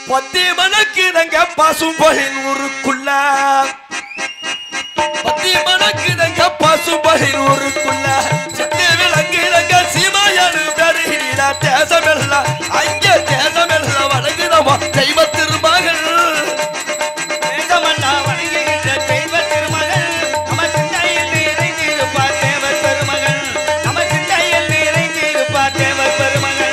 பத்தி மணக்குதங்க பசும்பொழில் ஊருக்குள்ள பத்தி மணக்குதங்க பசும்பொழில் ஊருக்குள்ள சித்தி விளங்குதங்க சீமாயனு பெருகிட தேசமெல்லாம் அங்க தேசமெல்லாம் வணங்குதமா தெய்வ திருமகள் வேதமன்னா வணங்குகின்ற தெய்வ திருமகள் நம்ம சிந்தையில் நிறைந்திருப்பார் தேவர் பெருமகன் நம்ம சிந்தையில் நிறைந்திருப்பார் தேவர் பெருமகன்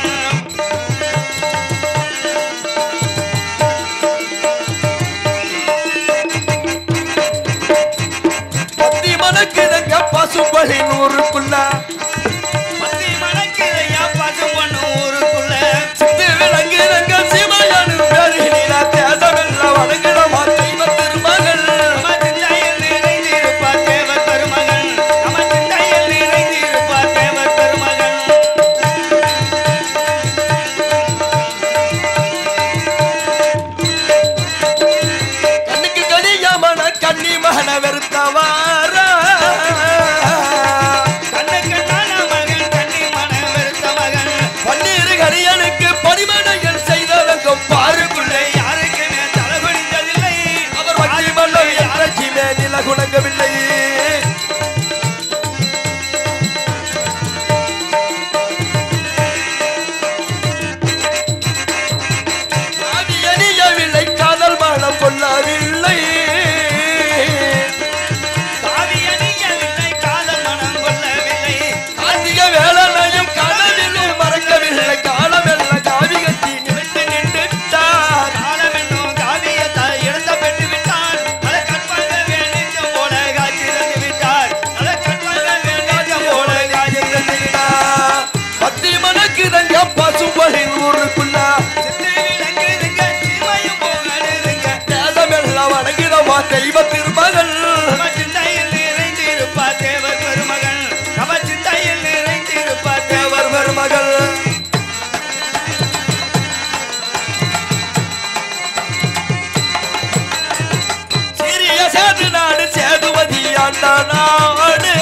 பத்தி மணக்குதங்க பசும்பொழில் ஊருக்குள்ள பத்தி மணக்கிறையா பசும் பொண்ணு ஊருக்குள்ள சித்தி விளங்குதங்க சீமாயனு பெருகிட தேசமெல்லாம் வணங்குதமா தெய்வ திருமகள் நம்ம சிந்தையில் நிறைந்திருப்பார் தேவர் பெருமகன் நம்ம சிந்தையில் நிறைந்திருப்பார் தேவர் பெருமகன் கண்ணுக்கு கனியமன கன்னி மகன வெறுத்தவார கண்ணு கண்ணான மகன் கண்ணி மன வெறுத்த மகன் பன்னீர் கனியனுக்கு பணிமனையில் செய்தவங்கும் பாருக்குள்ளே யாருக்குமே தலை குனிந்ததில்லை அவர் வங்கி மன்னவி அரைச்சிமே நில குணங்கவில்லை காதி அணியவில்லை காதல் மனம் கொள்ளவில்லை காவி அணியவில்லை காதல் மனம் கொள்ளவில்லை கார்த்திக வேலனையும் கனவிலும் மறக்கவில்லை காலமெல்லாம் காவி கட்டி நிமித்து நின்றுட்டார் காலம் என்னும் காவியத்தை இழந்த பெற்று விட்டான் நல கற்பக வேண்டிய போல காட்சி தந்து விட்டார் நல கற்பக வேண்டிய போல காட்சி தந்து விட்டார் பத்தி மணக்கு தங்க பசும்பொழில் ஊருக்குள்ள சித்து விளங்குதுங்க சீமையும் போகடுதுங்க தேசமெல்லாம் வணங்கிடமா தெய்வ திருமகள் நம்ம சிந்தையில் நிறைந்திருப்பார் தேவர் பெருமகன் நம்ம சிந்தையில் நிறைந்திருப்பார் தேவர் தேவர் பெருமகள் சிறிய சேது நாடு சேதுவதி ஆண்ட நாடு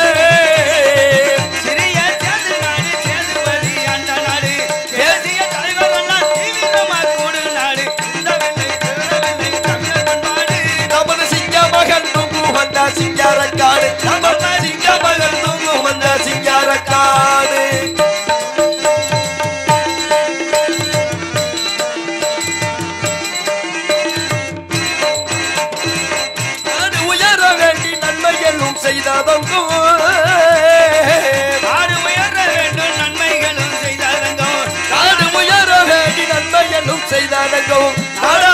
சிறிய சேது நாடு சேதுபதி அந்த நாடு தேசிய தலைவரெல்லாம் தீவிரமா கூடு நாடு இந்த வெள்ளை திருடவில்லை தமிழர் பண்பாடு நமது சிங்க மகன் தூங்கு வந்த சிங்காரக்காடு நமது சிங்க மகன் தூங்கு வந்த சிங்காரக்காடு நாடு உயர வேண்டி நன்மை எல்லாம் செய்ததங்கும் நாடு உயர வேண்டும் நன்மைகளும் செய்தாரங்கோ நாடு உயர வேண்டி நன்மை எல்லாம் செய்ததங்கும் நாட